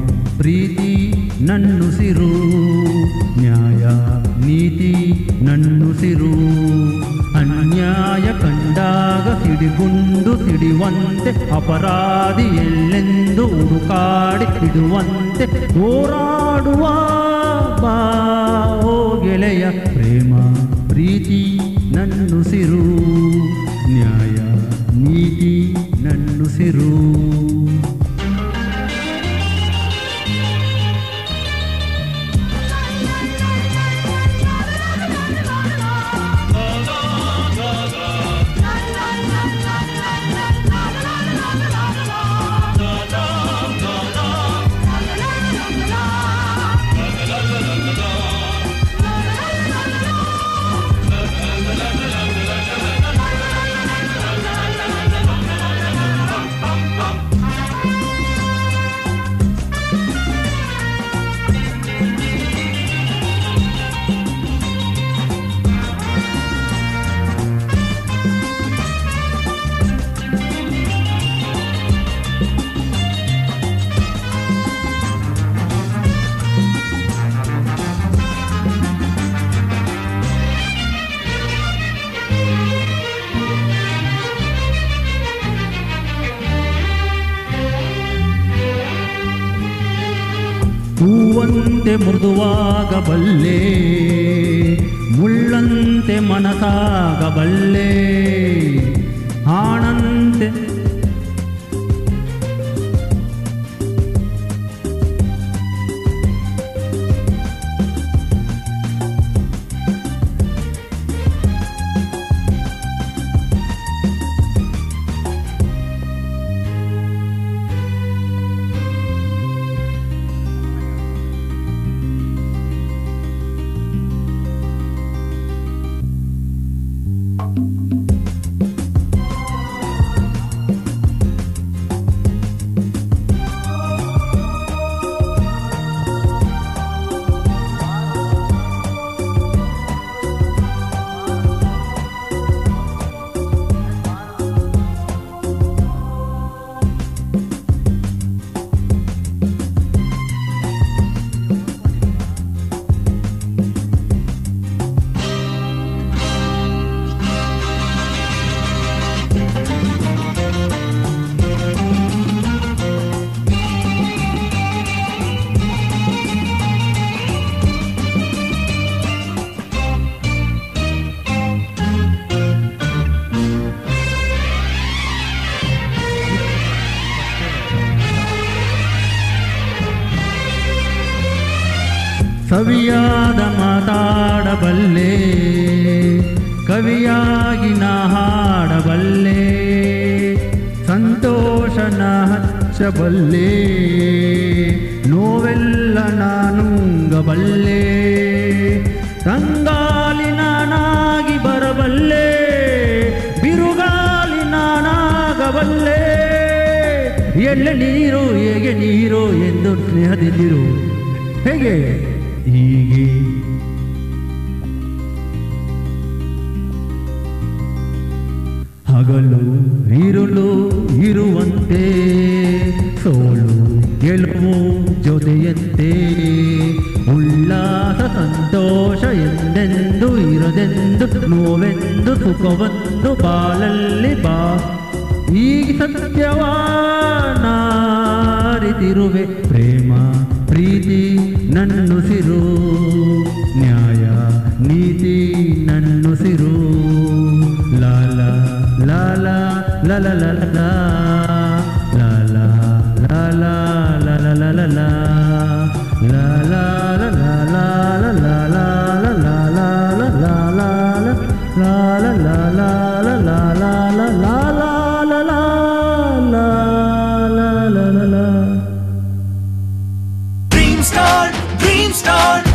ಪ್ರೀತಿ ನನ್ನುಸಿರು ನ್ಯಾಯ ನೀತಿ ನನ್ನುಸಿರು ಅನ್ಯಾಯ ಕಂಡಾಗ ಸಿಡಿಗುಂಡು ಸಿಡಿಯುವಂತೆ ಅಪರಾಧಿ ಎಲ್ಲೆಂದು ಹುಡುಕಾಡಿ ಇಡುವಂತೆ ಹೋರಾಡುವ ಬಾ ಓ ಗೆಳೆಯ ಪ್ರೇಮ ಪ್ರೀತಿ ನನ್ನುಸಿರು ನ್ಯಾಯ ನೀತಿ ನನ್ನುಸಿರು ಹೂವಂತೆ ಮೃದುವಾಗಬಲ್ಲೆ ಮುಳ್ಳಂತೆ ಮನಸಾಗಬಲ್ಲೆ ಆಣಂತೆ ಸವಿಯಾದ ಮಾತಾಡಬಲ್ಲೆ ಕವಿಯಾಗಿ ನಾ ಹಾಡಬಲ್ಲೆ ಸಂತೋಷನ ಹಚ್ಚಬಲ್ಲೆ ನೋವೆಲ್ಲ ನಾನುಂಗಬಲ್ಲೆ ರಂಗಾಲಿ ನಾನಾಗಿ ಬರಬಲ್ಲೆ ಬಿರುಗಾಲಿ ನಾನಾಗಬಲ್ಲೆ ಎಲ್ಲ ನೀರು ಹೇಗೆ ನೀರು ಎಂದು ಸ್ನೇಹದಿಂದಿರು ಹೇಗೆ ಹೀಗೆ ಹಗಲು ಇರುಳು ಇರುವಂತೆ ಸೋಲು ಗೆಲುವು ಜೊತೆಯಂತೆ ಉಲ್ಲಾಸ ಸಂತೋಷ ಎಂದೆಂದು ಇರದೆಂದು ನೋವೆಂದು ಸುಖವಂದು ಬಾಳಲ್ಲಿ ಬಾ ಈಗ ಸತ್ಯವಾರಿತಿರುವೆ ಪ್ರೇಮ ಪ್ರೀತಿ ನನ್ನುಸಿರು ನ್ಯಾಯ ನೀತಿ ನನ್ನುಸಿರು ಲಾಲ ಲಾಲ ಲಲ ಲಲ ಲಾಲ ಲಾಲ ಲಲ ಲಲ ಲಾಲ Dream Star, Dream Star,